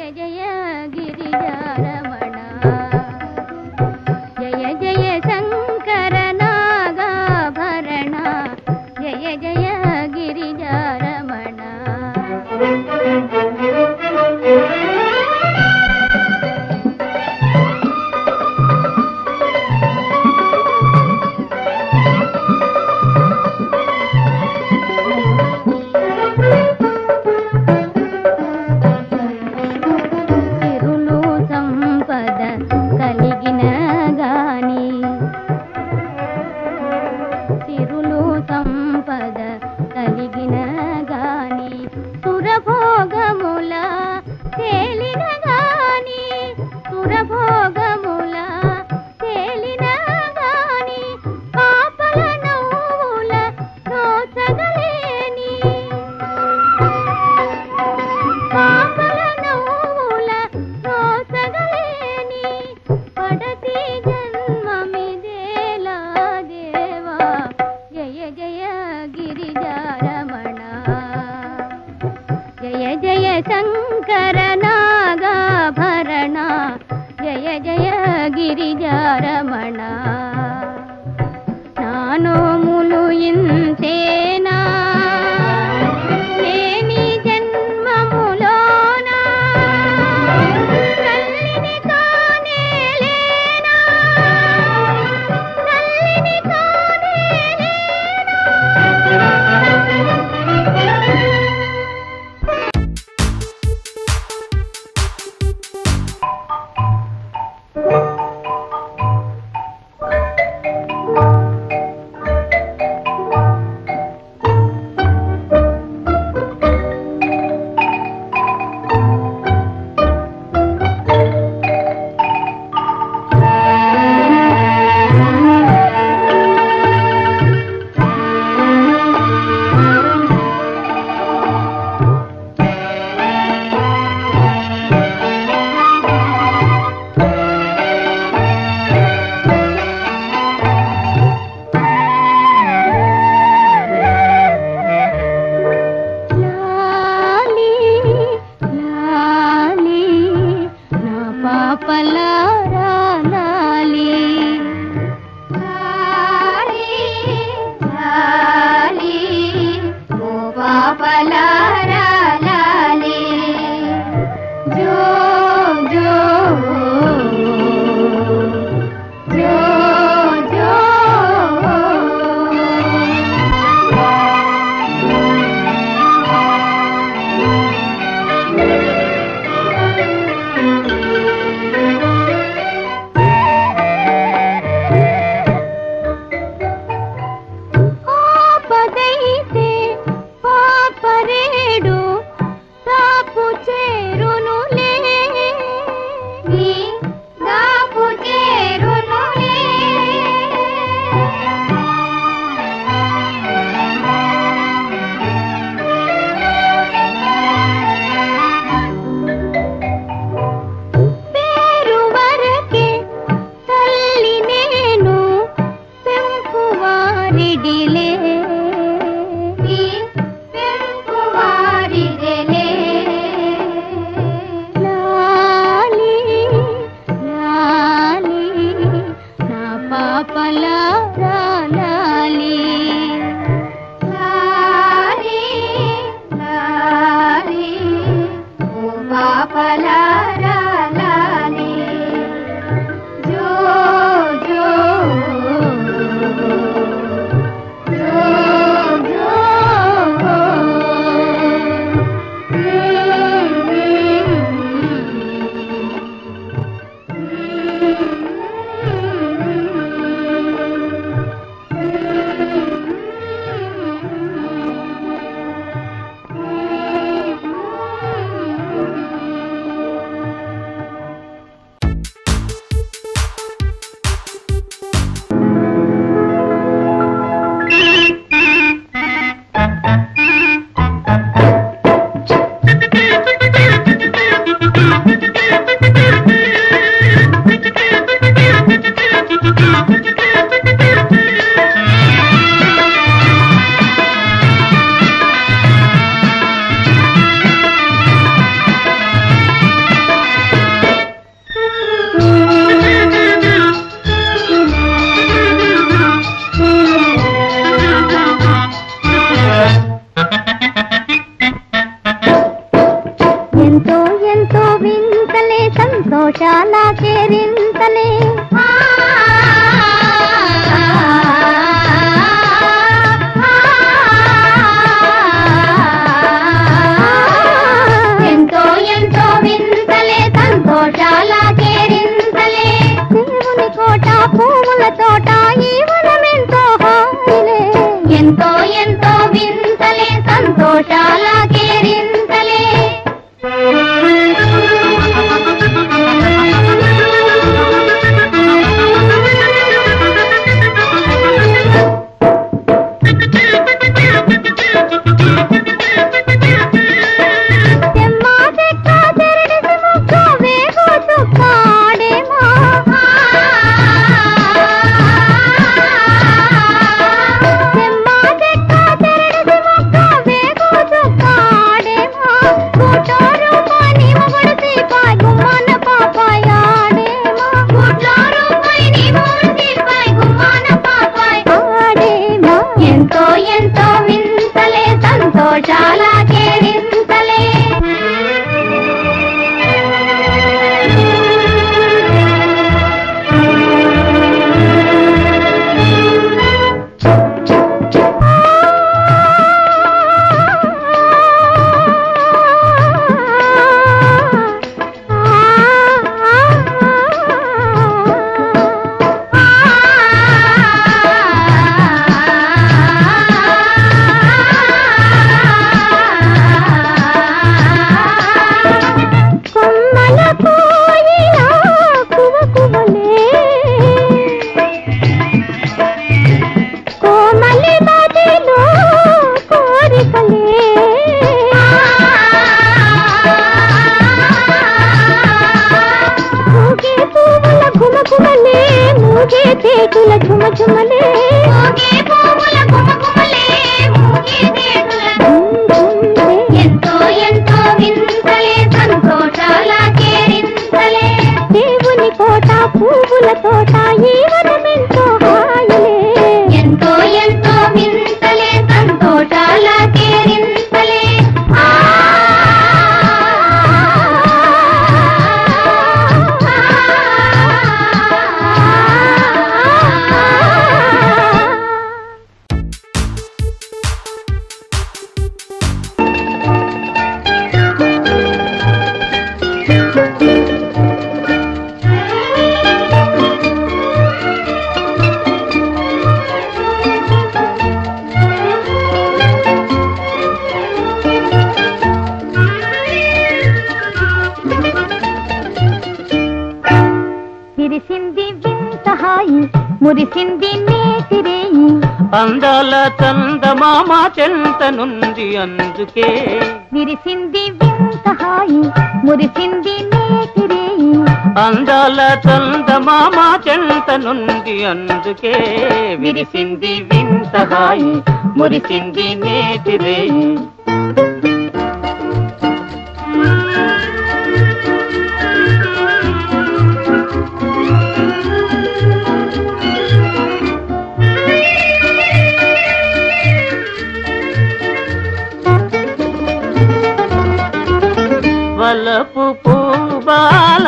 జయ జయ గిరిజారమణ జయ జయ శంకర నాగాభరణ జయ జయ గిరిజారమణ తిరులు సంపద కలిగిన గాని తిరులు సంపద కలిగిన గాని సురభోగముల తేలిన గాని సురభోగముల తేలిన గాని పాపల నవ్వుల దోసగలేని పాపల నవ్వుల దోసగలేని పడతి జన్మమిదేలా దేవా జయ జయ గిరిజారమణ జయ జయ శంకర నాగాభరణ జయ జయ గిరిజారమణ నానోములు ఇంతేనా లేని జన్మములోనా తల్లిని కానే లేనా తల్లిని కానే లాలి లాలి నా పాపలారా లాలి లాలి లాలి ఓ పాపలారా లాలి జో జో జో జో ఆపదైతే పాపరేడు తాపు చేరునులే నీ దాపు చేరునులే పేరు వరకే తల్లి నేను పెంపువారిడిలే పెంపువారిడిలే లాలి లాలి నా పాపలారా లాలి లాలి లాలి ఓ పాపలారా లాలి జో జో జో జో సంతోషాల కేరింతలే ఎంతో ఎంతో వింతలే సంతోషాల కేరింతలే దేవుని కోట పూముల తోట ఈ వనమెంతో హాయిలే ఎంతో ఎంతో వింతలే సంతోషాల కేరింతలే తెమ్మ చెక్క తెరడిసి ముక్క వేగు చుక్కాడేమా తెమ్మ చెక్క తెరడిసి ముక్క వేగు చుక్కాడేమా గుట్టోరు పని మొగడిసి పాయ్ గుమ్మన పాపాయాడేమా గుట్టోరు పని మొగడిసి పాయ్ గుమ్మన పాపాయ్ ఆడేమా ఎంతో ఎంతో వింతలే సంతోషాల కేరింతలే కొమ్మల కోయిల కువ కువలే కోమలి మదిలో కోరికలే మూగే పువ్వుల గుమ గుమలే మూగే తేటుల ఝుమ ఝుమలే మూగే పువ్వుల గుమ గుమలే మూగే తేటుల ఎంతో ఎంతో వింతలే సంతోషాల కేరింతలే దేవుని కోట పువ్వుల తోట ఈ వనమెంతో హాయిలే ఎంతో ఎంతో వింతలే సంతోషాల కేరింతలే ఆ విరిసింది వింత హాయి మురిసింది నేతిరేయి అందాల చందమామ చెంత నుండి అందుకే విరిసింది వింత హాయి మురిసింది నేతిరేయి అందాల చందమామ చెంత నుండి అందుకే విరిసింది వింత హాయి మురిసింది నేటిరే వలపు పూబాల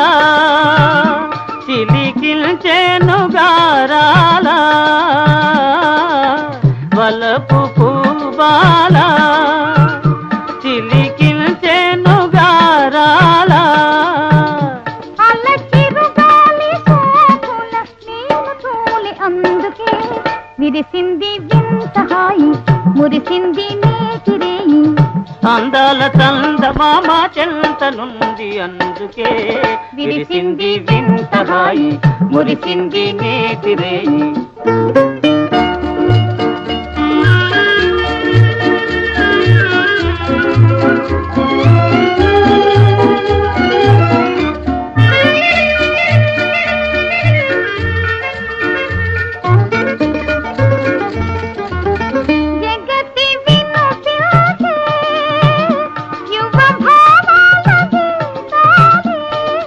చిలికిల్చెను గారాల వలపు పూబాల చిలికిల్చెను గారాల అల్లచిరుగాలి సోకుల నీవు తోలి అందుకే విరిసింది వింత హాయి మురిసింది నేతిరేయి అందాల చందమామ చెంత నుండి అందుకే విరిసింది వింత హాయి మురిసింది నేతిరేయి జగతి వినుతించే యువ భావాల గీతాలే.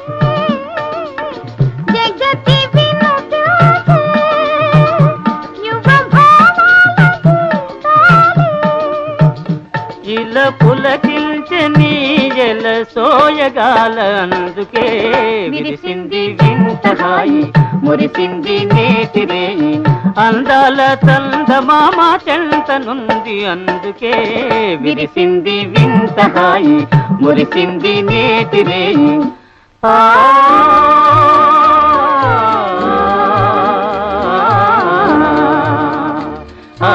జగతి వినుతించే యువ భావాల గీతాలే. ఇల పులకిల్చే నీయల సోయగాల అందుకే విరిసింది వింత హాయి మురిసింది నేటి రేయి అందాల చందమామ చెంతనుంది అందుకే విరిసింది వింత హాయి మురిసింది నేటి రేయి ఆ ఆ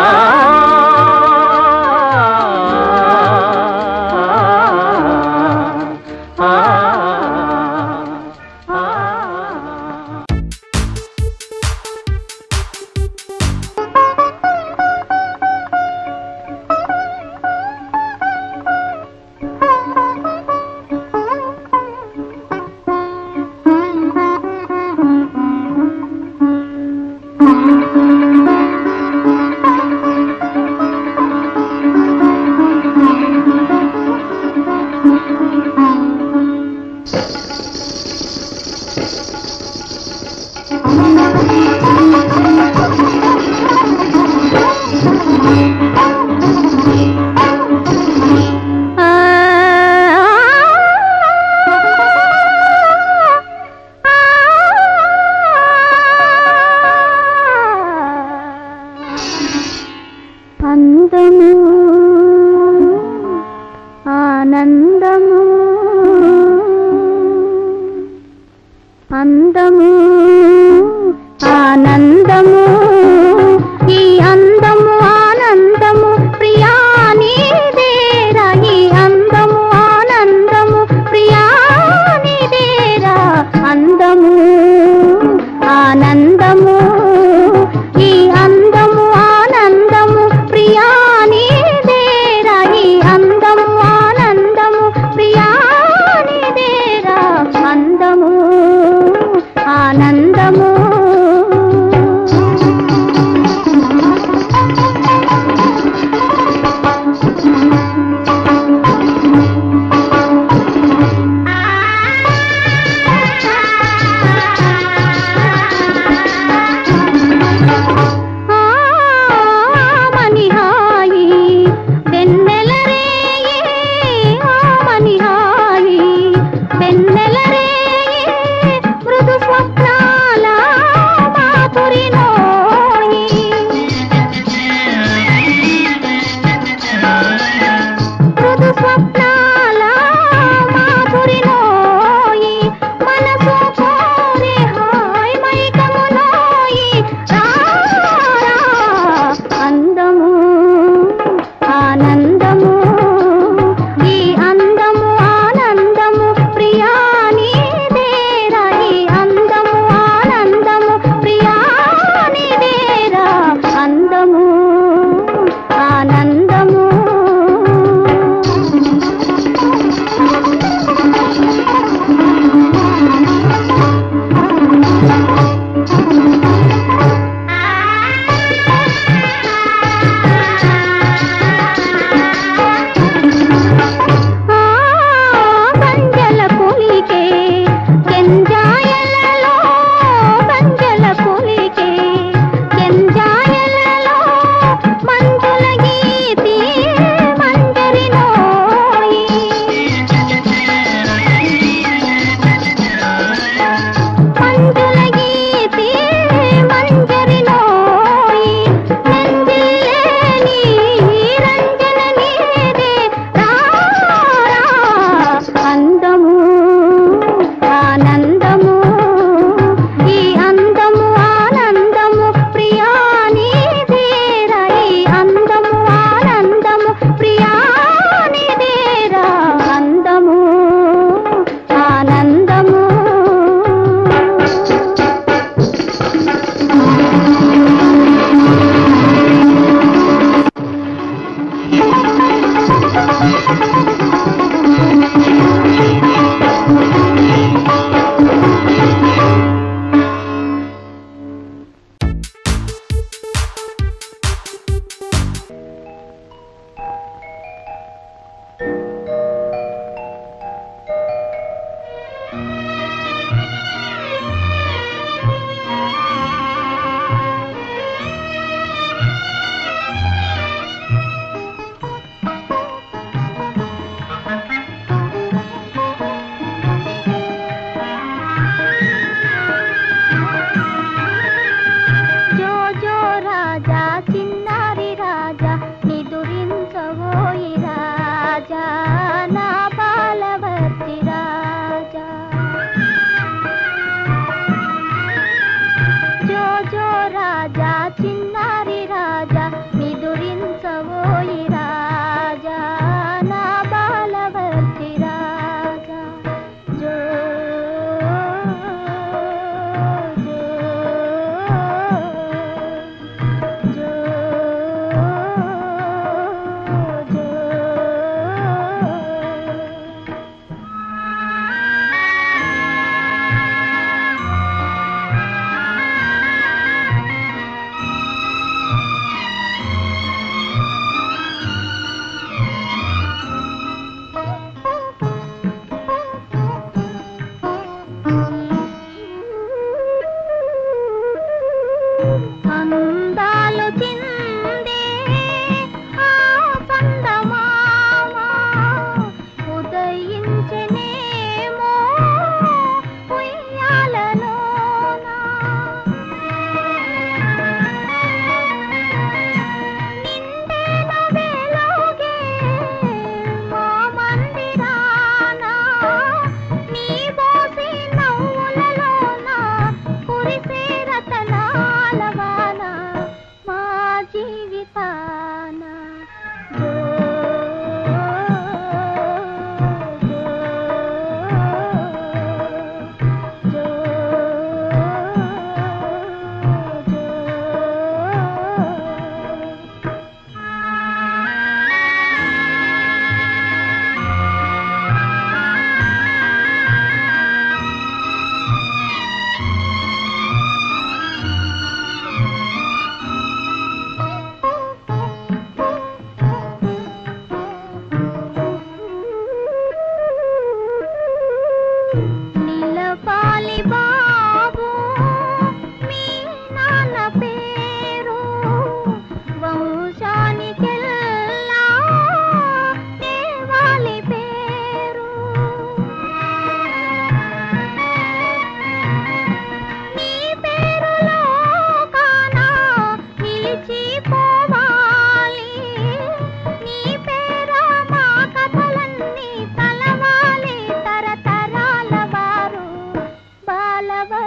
అందము ఆనందము అందము ఆనందము ఈ అందము ఆనందము ప్రియా నీదేరా ఈ అందము ఆనందము ప్రియా నీదేరా అందము ఆనందము ఈ అందము ఆనందము ప్రియా నీదేరా ఈ అందము ఆనందము ప్రియా నీదేరా అందము ఆనందము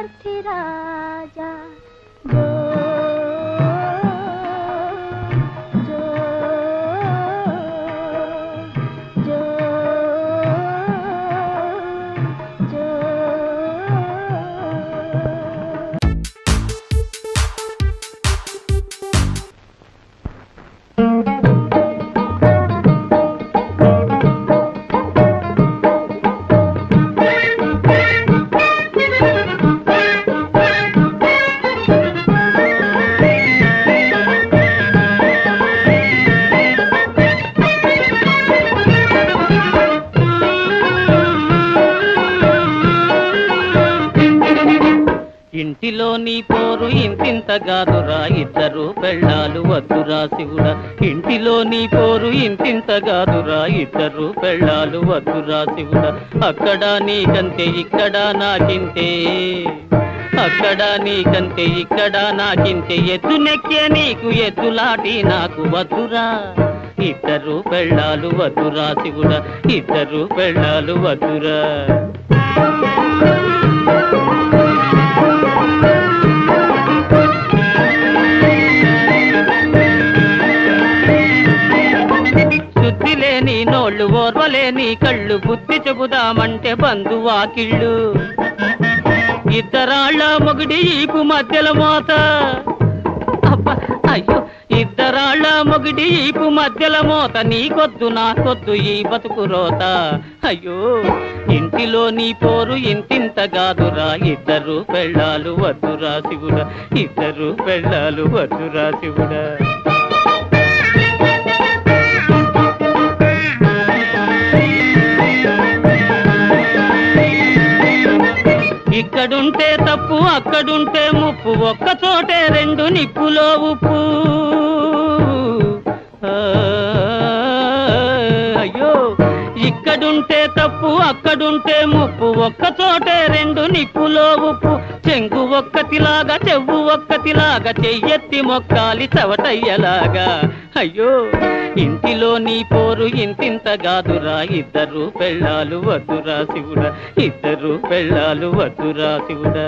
సార్థి రాజా జో జో జో జో ఇంటిలో నీ పోరు ఇంతింత గాదురా ఇద్దరు పెళ్ళాలు వద్దురా శివుడా ఇంటిలో నీ పోరు ఇంతింత గాదురా ఇద్దరు పెళ్ళాలు వద్దురా శివుడా అక్కడ నీకంతే ఇక్కడ నాకింతే అక్కడ నీకంతే ఇక్కడ నాకింతే ఎత్తు నెక్కే నీకు ఎత్తులాటి నాకు వద్దురా ఇద్దరు పెళ్ళాలు వద్దురా శివుడా ఇద్దరు పెళ్ళాలు వద్దురా శుద్ధి లేని నోళ్ళు ఓర్వలేని కళ్ళు బుద్ధి చెబుదామంటే బంధువాకిళ్ళు ఇద్దరాళ్ళ మొగుడి ఈపు మధ్యల మోత అబ్బా అయ్యో ఇద్దరాళ్ళ మొగుడి ఈపు మధ్యల మోత నీకొద్దు నాకొద్దు ఈ బతుకు రోత అయ్యో ఇంటిలో నీ పోరు ఇంతింత గాదురా ఇద్దరు పెళ్ళాలు వద్దురా శివుడా ఇద్దరు పెళ్ళాలు వద్దురా శివుడా ఇక్కడుంటే తప్పు అక్కడుంటే ముప్పు ఒక్క చోటే రెండు నిప్పులో ఉప్పు ఆ, అయ్యో ఇక్కడుంటే తప్పు అక్కడుంటే ముప్పు ఒక్క చోటే రెండు నిప్పులో ఉప్పు చెంగు ఒక్కతిలాగా చెవు ఒక్కతిలాగా చెయ్యెత్తి మొక్కాలి చవటయ్యలాగా అయ్యో ఇంటిలో నీ పోరు ఇంతింత గాదురా ఇద్దరు పెళ్ళాలు వద్దురా శివుడా ఇద్దరు పెళ్ళాలు వద్దురా శివుడా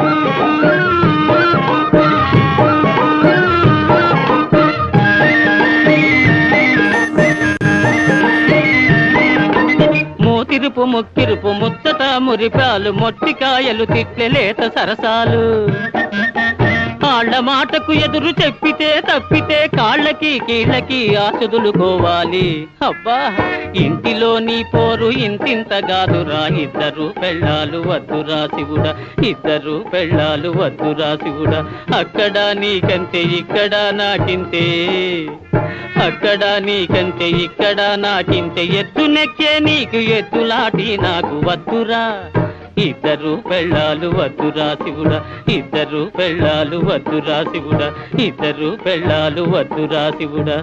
మూతిరుపు ముక్కిరుపు ముచ్చట మురిపాలు మొట్టికాయలు తిట్లెలేత సరసాలు కాళ్ళ మాటకు ఎదురు చెప్పితే తప్పితే కాళ్ళకి కీళ్ళకి ఆసుదులుకోవాలి అబ్బా ఇంటిలో నీ పోరు ఇంతింత గాదురా ఇద్దరు పెళ్ళాలు వద్దురా శివుడా ఇద్దరు పెళ్ళాలు వద్దురా శివుడా అక్కడ నీకంతే ఇక్కడ నాకింతే అక్కడ నీకంతే ఇక్కడ నాకింతే ఎత్తు నెక్కే నీకు ఎత్తులాటి నాకు వద్దురా ఇద్దరు పెళ్ళాలు వద్దురా శివుడా ఇద్దరు పెళ్ళాలు వద్దురా శివుడా ఇద్దరు పెళ్ళాలు వద్దురా శివుడా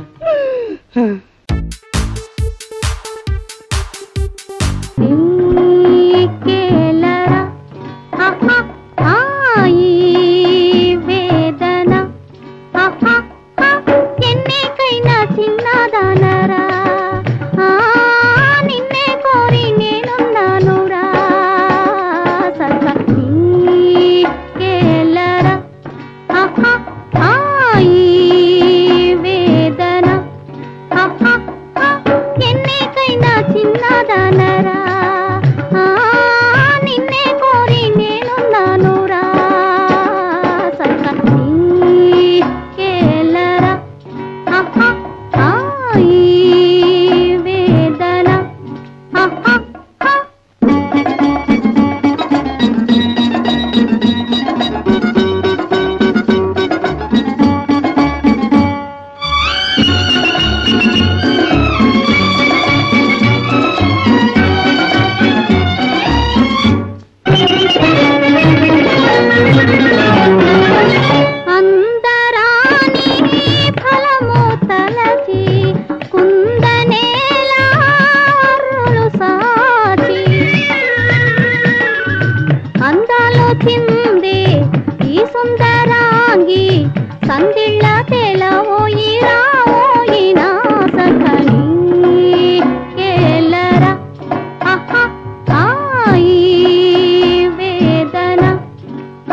నీకేలరా ఆహా, ఆ ఈ వేదన ఆహా, ఆ ఎన్నికైనా చిన్నదానరా ఆ నిన్నే కోరి నేనున్నానురా సఖ నీకేలరా ఆహా, ఆ ఈ వేదన ఆహా, ఆ ఎన్నికైనా చిన్నదానరా ఆ నిన్నే కోరి నేనున్నానురా సఖ నీకేలరా ఆహా, ఆ ఈ వేదన ఆహా, ఆ అందరాని ఫలము తలచి కుందనేలారులు సాచి అందాలు చిందే ఈ సుందరాంగి సందిళ్ళ తెలవోయి రావోయి నా సఖని కేలరా ఆహా ఆ ఈ వేదన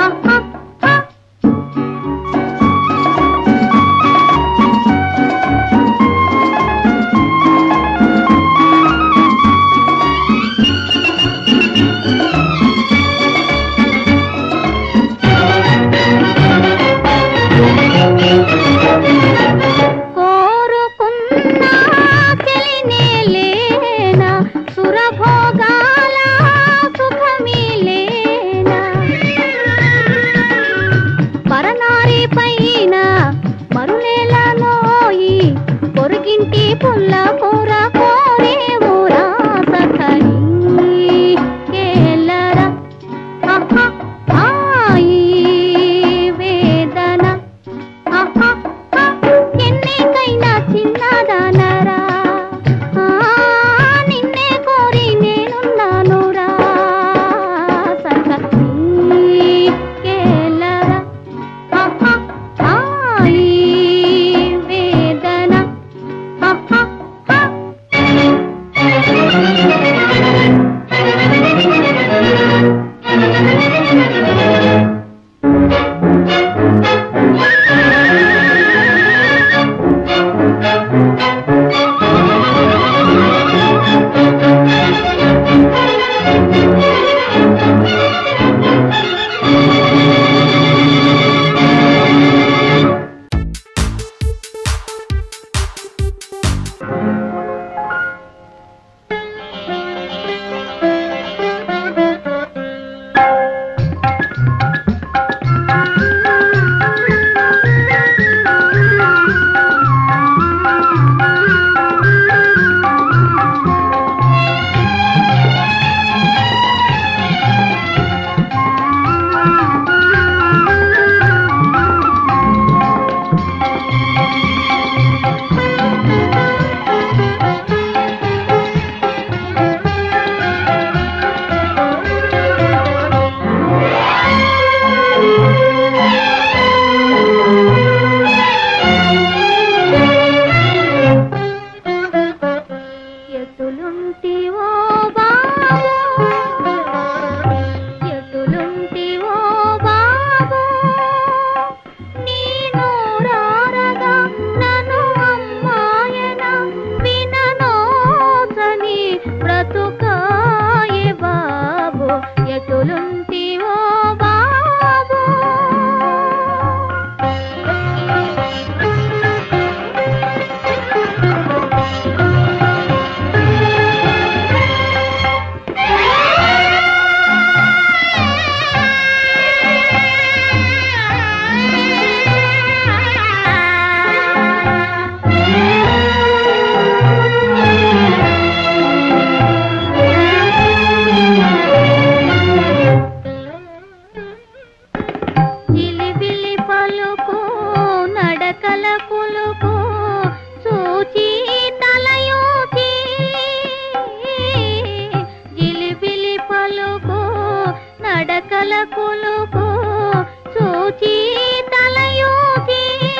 కులుకు చూచి తలయూచి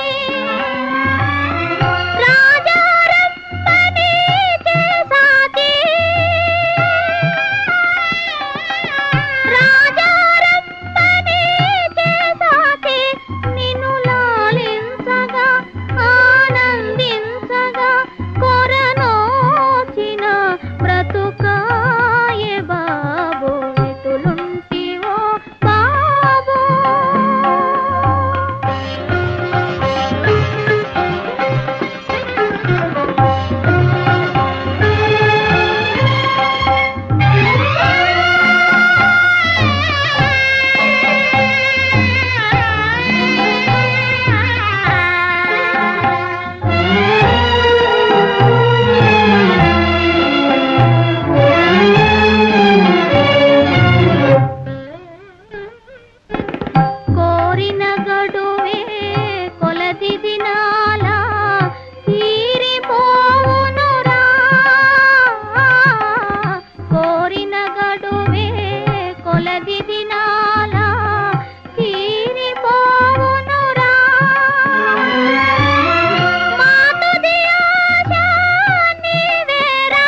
రాజారమ్మని చేసాచి రాజారమ్మని చేసాచి నిన్ను లాలించగా ఆనందించగా కొరనోచిన బ్రతుకాయే బాబు ఎటులుంటివో బాబు కోరిన గడువే కొలది దినాల తీరిపోవునురా కోరిన గడువే కొలది దినాల తీరిపోవునురా మాతుది ఆశ నీవేరా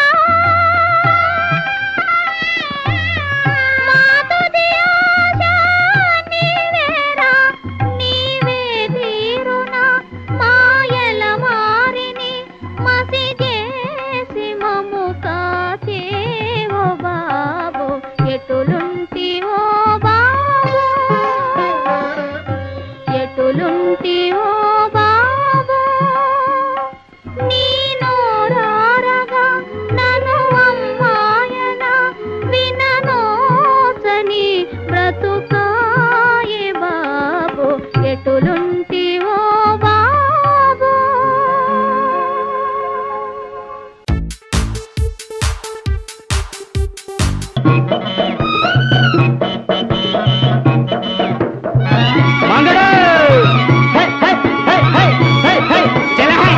మాతుది ఆశ నీవేరా నీవే తీరునా మాయల మారిని మసి చేసి మము కాచేవో బాబు ఎటులుంటివో బాబు ఎటులుంటివో బాబు నీ నోరారగా నన్ను అమ్మాయన విననోచని బ్రతుకాయే బాబు ఎటులుంటివో బాబు మంగళ హై హై హై హై హై హై చల హై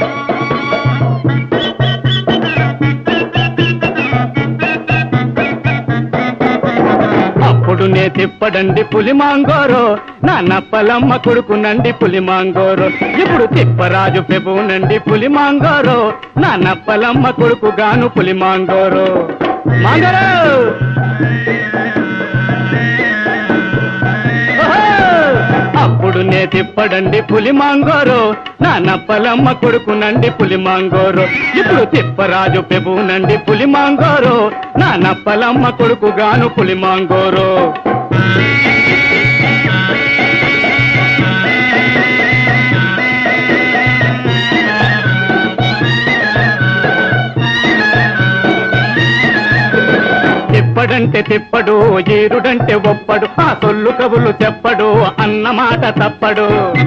అప్పుడు నే తిప్పడండి పులి మాంగోరో నా నప్పలమ్మ కొడుకునండి పులి మాంగోరో ఇప్పుడు తిప్పరాజు పెబునండి పులి మాంగోరో నా నప్పలమ్మ కొడుకు గాను పులి మాంగోరో మాంగరో అప్పుడు నే తిప్పడండి పులి మాంగోరో నా నప్పలమ్మ కొడుకునండి పులి మాంగోరో ఇప్పుడు తిప్పరాజు పెబునండి పులి మాంగోరో నా నప్పలమ్మ కొడుకు గాను పులి మాంగోరో తిప్పడంటే తిప్పడు ఈరుడంటే ఒప్పడు ఆ సొల్లు కబులు చెప్పడు అన్నమాట తప్పడు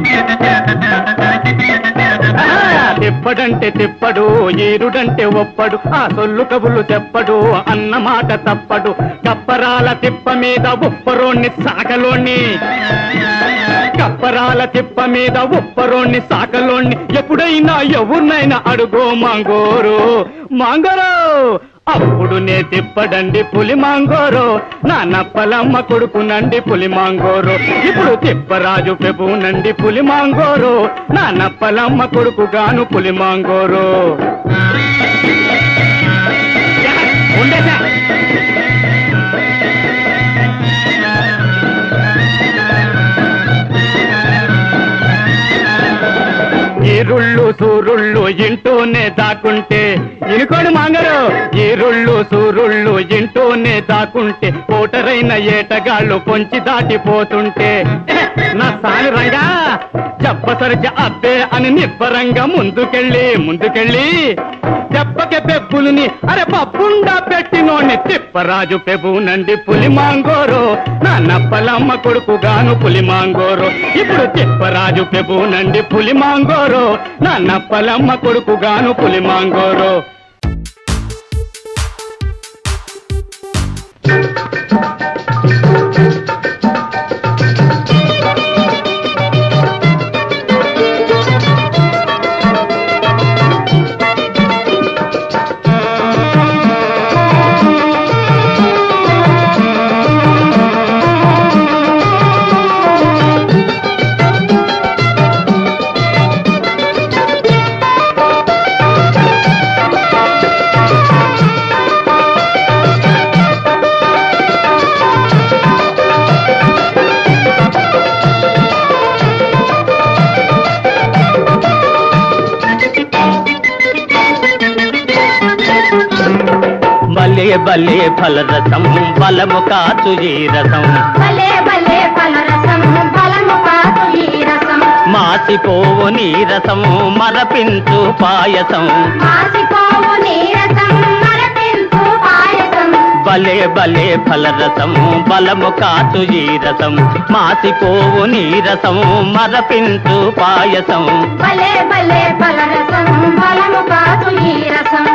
ఆ, తిప్పడంటే తిప్పడు ఈరుడంటే ఒప్పడు ఆ సొల్లు కబులు చెప్పడు అన్నమాట తప్పడు కప్పరాల తిప్ప మీద ఉప్పరోణ్ణి సాకలోణ్ణి కప్పరాల తిప్ప మీద ఉప్పరోణ్ణి సాకలోణ్ణి ఎప్పుడైనా ఎవరినైనా అడుగో మాంగోరు మాంగోరు అప్పుడు నే తిప్పడండి పులి మాంగోరు నా నప్పలమ్మ కొడుకునండి పులి మాంగోరు ఇప్పుడు తిప్పరాజు పెబునండి పులి మాంగోరు నా నప్పలమ్మ కొడుకు గాను పులి మాంగోరు ఉండేసా ఈరుళ్ళు సూరుళ్ళు ఇంటూనే దాకుంటే ఇనుకోడు మాంగరు ఈరుళ్ళు సూరుళ్ళు ఇంటూనే దాకుంటే ఓటరైన ఏటగాళ్ళు పొంచి దాటిపోతుంటే "ఎహె, నా సాని రంగా చెప్పసరిచ అబ్బే అని నిబ్బరంగా ముందుకెళ్ళి ముందుకెళ్ళి చెప్పకే పెబ్బులుని అరే పప్పుండా పెట్టినోని తిప్పరాజు పెబునండి పులి మాంగోరు నా నప్పలమ్మ కొడుకు గాను పులి మాంగోరు ఇప్పుడు తిప్పరాజు పెబునండి పులి మాంగోరు నా నప్పలమ్మ కొడుకు గాను పులి మాంగోరు భలే ఫలరసం బలము కాచు ఈ రసం భలే భలే ఫలరసం బలము కాదు ఈ రసం మాసిపోవు నీ రసం మరపించు పాయసం మాసిపోవు నీరసం మరపించు పాయసం భలే భలే ఫలరసం బలము కాచు ఈ రసం మాసిపోవు నీ రసం మరపించు పాయసం భలే భలే ఫలరసం బలము కాదు ఈ రసం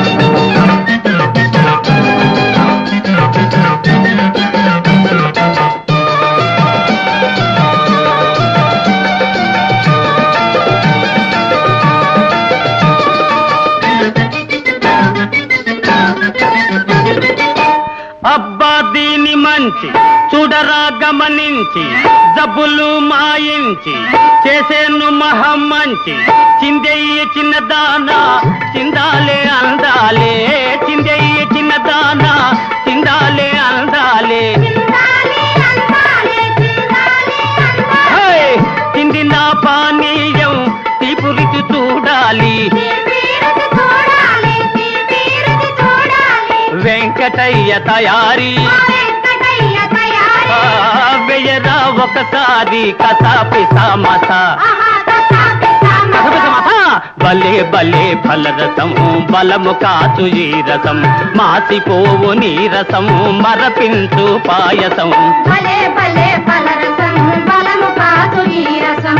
అబ్బా దీని మంచి చూడరా గమనించి జబ్బులు మాయించి చేసేను మహం మంచి చిందెయ్య చిన్నదానా చిందాలే అందాలే చిందెయ్య చిన్నదానా చిందాలే అందాలే చిందాలి అందాలే చిందాలి అందాలే హే! చిందిన పానీయం తీపురికి చూడాలి తీపిరుచి చూడాలి తీపిరుచి చూడాలి వెంకటయ్య తయారీ ఆ వెంకటయ్య తయారీ ఆ, వెయ్యరా ఒకసారి కసాపి సమసా ఆహా కసాపి సామసా. భలే భలే ఫలరసం బలము కాచు ఈ రసం మాసిపోవు నీ రసం మరపించు పాయసం భలే భలే ఫలరసం బలము కాదు ఈ రసం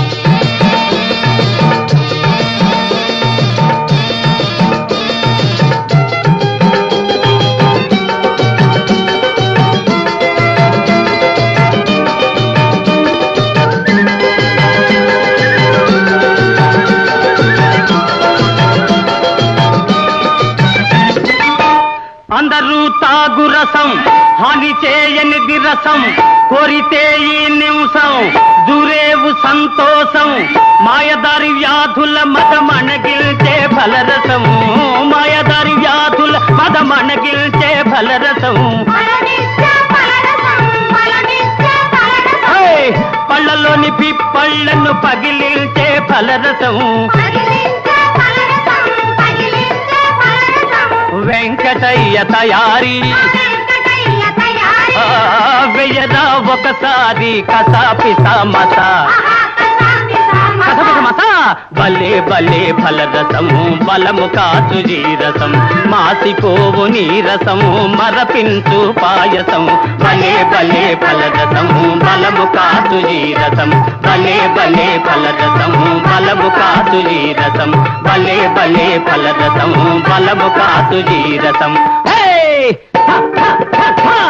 అందరూ తాగు రసం హాని చేయనిది రసం కోరితే ఈ నిమిషం జురేవు సంతోషం మాయదారి వ్యాధుల మదమణగిల్చే ఫలరసం మాయదారి వ్యాధుల మదమణగిల్చే ఫలరసం ఫలమిచ్చే ఫలరసం ఫలమిచ్చే ఫలరసం హే! పళ్ళలోని పిప్పళ్ళను పగిలించే ఫలరసం పగిలించే ఫలరసం పగిలించే ఫలరసం వెంకటయ్య తయారీ ఆ వెంకటయ్య తయారీ ఆ, వెయ్యరా ఒకసారి కసాపి సమసా ఆహా కసాపి సామసా. కసమసమస భలే భలే ఫలరసము బలము కాచు జీరసం మాసిపోవు నీరసము మరపించు పాయసం భలే భలే ఫలరసము బలము కాచు జీరసం భలే భలే ఫలరసము బలము కాచు జీరసం భలే భలే ఫలరసము బలము కాచు జీరసం హే! హ, హ, హ, హ!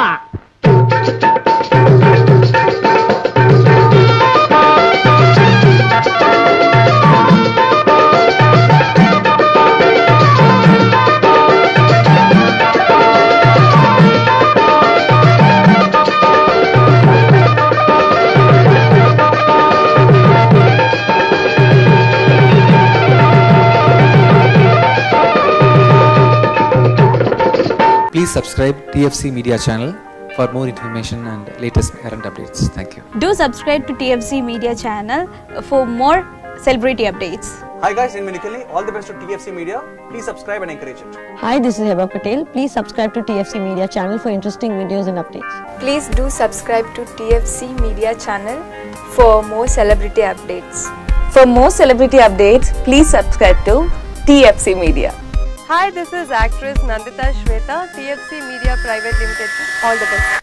Please subscribe TFC Media channel for more information and latest current updates. Thank you. Do subscribe to TFC Media channel for more celebrity updates. Hi guys, in Minikali, all the best to TFC Media. Please subscribe and encourage it. Hi, this is Heba Patel. Please subscribe to TFC Media channel for interesting videos and updates. Please do subscribe to TFC Media channel for more celebrity updates. For more celebrity updates, please subscribe to TFC Media. Hi, this is actress Nandita Shweta, TFC Media Private Limited. All the best.